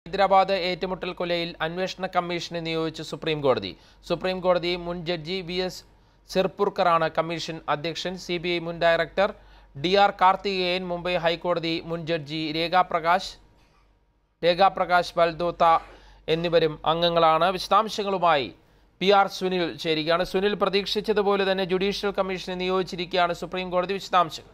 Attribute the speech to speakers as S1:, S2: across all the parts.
S1: ഹൈദരാബാദ് ഏറ്റുമുട്ടൽ കൊലയിൽ അന്വേഷണ കമ്മീഷനെ നിയോഗിച്ച് സുപ്രീം കോടതി സുപ്രീം കോടതി മുൻ ജഡ്ജി വി എസ് സിർപുർക്കറാണ് കമ്മീഷൻ അധ്യക്ഷൻ സി ബി ഐ മുൻ director D R Karthikeyan Mumbai ഹൈക്കോടതി മുൻ ജഡ്ജി രേഖാ പ്രകാശ് രേഖാ പ്രകാശ് ബൽദോത്ത എന്നിവരും അംഗങ്ങളാണ് വിശദാംശങ്ങളുമായി പി ആർ സുനിൽ ചേരുകയാണ് സുനിൽ പ്രതീക്ഷിച്ചതുപോലെ തന്നെ ജുഡീഷ്യൽ കമ്മീഷനെ നിയോഗിച്ചിരിക്കുകയാണ് സുപ്രീം കോടതി വിശദാംശങ്ങൾ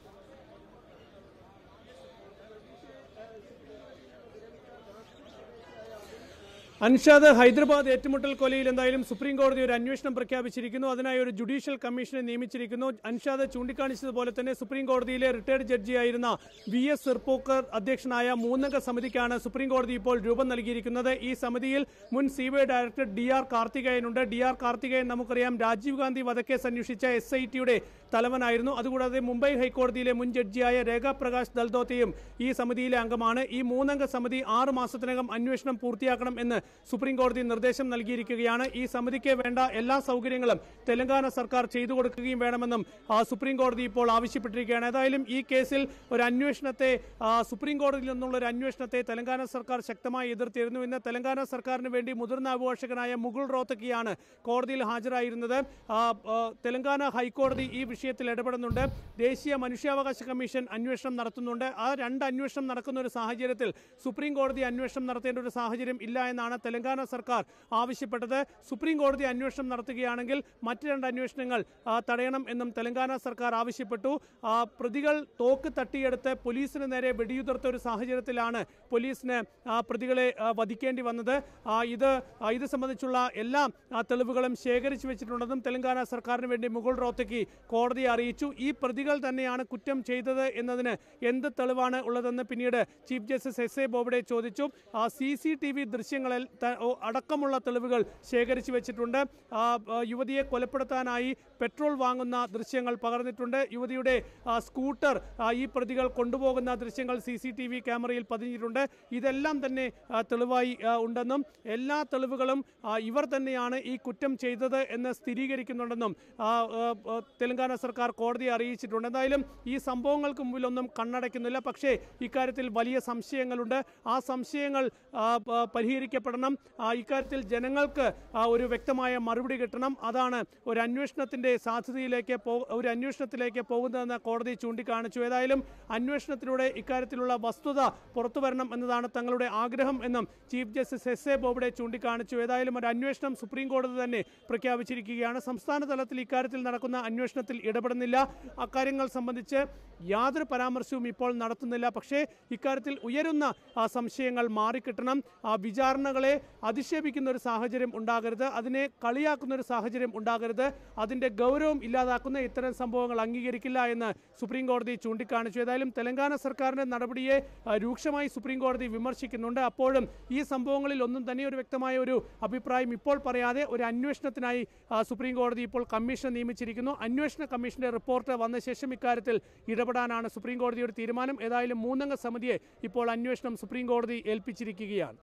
S2: അൻഷാദ് ഹൈദരാബാദ് ഏറ്റുമുട്ടൽ കൊലയിൽ എന്തായാലും സുപ്രീം കോടതി ഒരു അന്വേഷണം പ്രഖ്യാപിച്ചിരിക്കുന്നു അതിനായി ഒരു ജുഡീഷ്യൽ കമ്മീഷനെ നിയമിച്ചിരിക്കുന്നു അൻഷാദ് ചൂണ്ടിക്കാണിച്ചതുപോലെ തന്നെ സുപ്രീം കോടതിയിലെ റിട്ടയർഡ് ജഡ്ജിയായിരുന്ന വി എസ് സിർപോക്കർ അധ്യക്ഷനായ മൂന്നംഗ സമിതിക്കാണ് സുപ്രീം കോടതി ഇപ്പോൾ രൂപം നൽകിയിരിക്കുന്നത് ഈ സമിതിയിൽ മുൻ C B I director D R കാർത്തികേയനുണ്ട് ഡി ആർ കാർത്തികേയൻ നമുക്കറിയാം രാജീവ് ഗാന്ധി വധക്കേസ് അന്വേഷിച്ച എസ് ഐ ടിയുടെ തലവനായിരുന്നു അതുകൂടാതെ മുംബൈ ഹൈക്കോടതിയിലെ മുൻ ജഡ്ജിയായ രേഖാ പ്രകാശ് ദൽദോത്തയും ഈ സമിതിയിലെ അംഗമാണ് ഈ മൂന്നംഗ സമിതി ആറ് മാസത്തിനകം അന്വേഷണം പൂർത്തിയാക്കണം എന്ന് സുപ്രീം കോടതി നിർദ്ദേശം നൽകിയിരിക്കുകയാണ് ഈ സമിതിക്ക് വേണ്ട എല്ലാ സൗകര്യങ്ങളും തെലങ്കാന സർക്കാർ ചെയ്തു കൊടുക്കുകയും വേണമെന്നും ആ, സുപ്രീം കോടതി ഇപ്പോൾ ആവശ്യപ്പെട്ടിരിക്കുകയാണ് ഏതായാലും ഈ കേസിൽ ഒരു അന്വേഷണത്തെ ആ, സുപ്രീം കോടതിയിൽ നിന്നുള്ള ഒരു അന്വേഷണത്തെ തെലങ്കാന സർക്കാർ ശക്തമായി എതിർത്തിരുന്നു ഇന്ന് തെലങ്കാന സർക്കാരിന് വേണ്ടി മുതിർന്ന അഭിഭാഷകനായ മുകുൾ റോത്തക്കിയാണ് കോടതിയിൽ ഹാജരായിരുന്നത് ആ, ആ, തെലങ്കാന ഹൈക്കോടതി ഈ വിഷയത്തിൽ ഇടപെടുന്നുണ്ട് ദേശീയ മനുഷ്യാവകാശ കമ്മീഷൻ അന്വേഷണം നടത്തുന്നുണ്ട് ആ രണ്ട് അന്വേഷണം നടക്കുന്ന ഒരു സാഹചര്യത്തിൽ സുപ്രീം കോടതി അന്വേഷണം നടത്തേണ്ട ഒരു സാഹചര്യം ഇല്ല എന്നാണ് തെലങ്കാന സർക്കാർ ആവശ്യപ്പെട്ടത് സുപ്രീം കോടതി അന്വേഷണം നടത്തുകയാണെങ്കിൽ മറ്റ് രണ്ട് അന്വേഷണങ്ങൾ ആ, തടയണം എന്നും തെലങ്കാന സർക്കാർ ആവശ്യപ്പെട്ടു ആ, പ്രതികൾ തോക്ക് തട്ടിയെടുത്ത് പോലീസിന് നേരെ വെടിയുതിർത്ത ഒരു സാഹചര്യത്തിലാണ് പോലീസിന് ആ, പ്രതികളെ ആ, വധിക്കേണ്ടി വന്നത് ആ, ഇത് ആ, ഇത് സംബന്ധിച്ചുള്ള എല്ലാ ആ, തെളിവുകളും ശേഖരിച്ചു വെച്ചിട്ടുണ്ടെന്നും തെലങ്കാന സർക്കാരിന് വേണ്ടി മുകുൾ റോത്തക്കി കോടതിയെ അറിയിച്ചു ഈ പ്രതികൾ തന്നെയാണ് കുറ്റം ചെയ്തത് എന്നതിന് എന്ത് തെളിവാണ് ഉള്ളതെന്ന് പിന്നീട് chief justice S A Bobde ചോദിച്ചു സി സി ടി വി ദൃശ്യങ്ങളിൽ ത- ഓ, അടക്കമുള്ള തെളിവുകൾ ശേഖരിച്ചു വെച്ചിട്ടുണ്ട് ആ, ആ, യുവതിയെ കൊലപ്പെടുത്താനായി പെട്രോൾ വാങ്ങുന്ന ദൃശ്യങ്ങൾ പകർന്നിട്ടുണ്ട് യുവതിയുടെ ആ, സ്കൂട്ടർ ആ, ഈ പ്രതികൾ കൊണ്ടുപോകുന്ന ദൃശ്യങ്ങൾ സി സി ടി വി ക്യാമറയിൽ പതിഞ്ഞിട്ടുണ്ട് ഇതെല്ലാം തന്നെ ആ, തെളിവായി ആ, ഉണ്ടെന്നും എല്ലാ തെളിവുകളും ആ, ഇവർ തന്നെയാണ് ഈ കുറ്റം ചെയ്തത് എന്ന് സ്ഥിരീകരിക്കുന്നുണ്ടെന്നും ആ, ആ, ആ, തെലങ്കാന സർക്കാർ കോടതിയെ അറിയിച്ചിട്ടുണ്ട് എന്തായാലും ഈ സംഭവങ്ങൾക്ക് മുമ്പിലൊന്നും കണ്ണടയ്ക്കുന്നില്ല പക്ഷേ ഇക്കാര്യത്തിൽ വലിയ സംശയങ്ങളുണ്ട് ആ സംശയങ്ങൾ ആ, ആ, പരിഹരിക്കപ്പെടണം ആ, ഇക്കാര്യത്തിൽ ജനങ്ങൾക്ക് ആ, ഒരു വ്യക്തമായ മറുപടി കിട്ടണം അതാണ് ഒരു അന്വേഷണത്തിന്റെ സാധ്യതയിലേക്ക് പോ ഒരു അന്വേഷണത്തിലേക്ക് പോകുന്നതെന്ന് കോടതി ചൂണ്ടിക്കാണിച്ചു ഏതായാലും അന്വേഷണത്തിലൂടെ ഇക്കാര്യത്തിലുള്ള വസ്തുത പുറത്തു വരണം എന്നതാണ് തങ്ങളുടെ ആഗ്രഹം എന്നും chief justice S A Bobde ചൂണ്ടിക്കാണിച്ചു ഏതായാലും ഒരു അന്വേഷണം സുപ്രീം കോടതി തന്നെ പ്രഖ്യാപിച്ചിരിക്കുകയാണ് സംസ്ഥാന തലത്തിൽ ഇക്കാര്യത്തിൽ നടക്കുന്ന അന്വേഷണത്തിൽ ഇടപെടുന്നില്ല അക്കാര്യങ്ങൾ സംബന്ധിച്ച് യാതൊരു പരാമർശവും ഇപ്പോൾ നടത്തുന്നില്ല പക്ഷേ ഇക്കാര്യത്തിൽ ഉയരുന്ന ആ സംശയങ്ങൾ മാറിക്കിട്ടണം ആ വിചാരണകളെ അധിക്ഷേപിക്കുന്ന ഒരു സാഹചര്യം ഉണ്ടാകരുത് അതിനെ കളിയാക്കുന്ന ഒരു സാഹചര്യം ഉണ്ടാകരുത് അതിൻ്റെ ഗൗരവം ഇല്ലാതാക്കുന്ന ഇത്തരം സംഭവങ്ങൾ അംഗീകരിക്കില്ല എന്ന് സുപ്രീം കോടതി ചൂണ്ടിക്കാണിച്ചു ഏതായാലും തെലങ്കാന സർക്കാരിൻ്റെ നടപടിയെ ആ, രൂക്ഷമായി സുപ്രീം കോടതി വിമർശിക്കുന്നുണ്ട് അപ്പോഴും ഈ സംഭവങ്ങളിൽ ഒന്നും തന്നെ ഒരു വ്യക്തമായ ഒരു അഭിപ്രായം ഇപ്പോൾ പറയാതെ ഒരു അന്വേഷണത്തിനായി ആ, സുപ്രീം കോടതി ഇപ്പോൾ കമ്മീഷൻ നിയമിച്ചിരിക്കുന്നു അന്വേഷണ കമ്മീഷന്റെ റിപ്പോർട്ട് വന്ന ശേഷം ഇക്കാര്യത്തിൽ ഇടപെടാനാണ് സുപ്രീം കോടതിയുടെ തീരുമാനം ഏതായാലും മൂന്നംഗ സമിതിയെ ഇപ്പോൾ അന്വേഷണം സുപ്രീം കോടതി ഏൽപ്പിച്ചിരിക്കുകയാണ്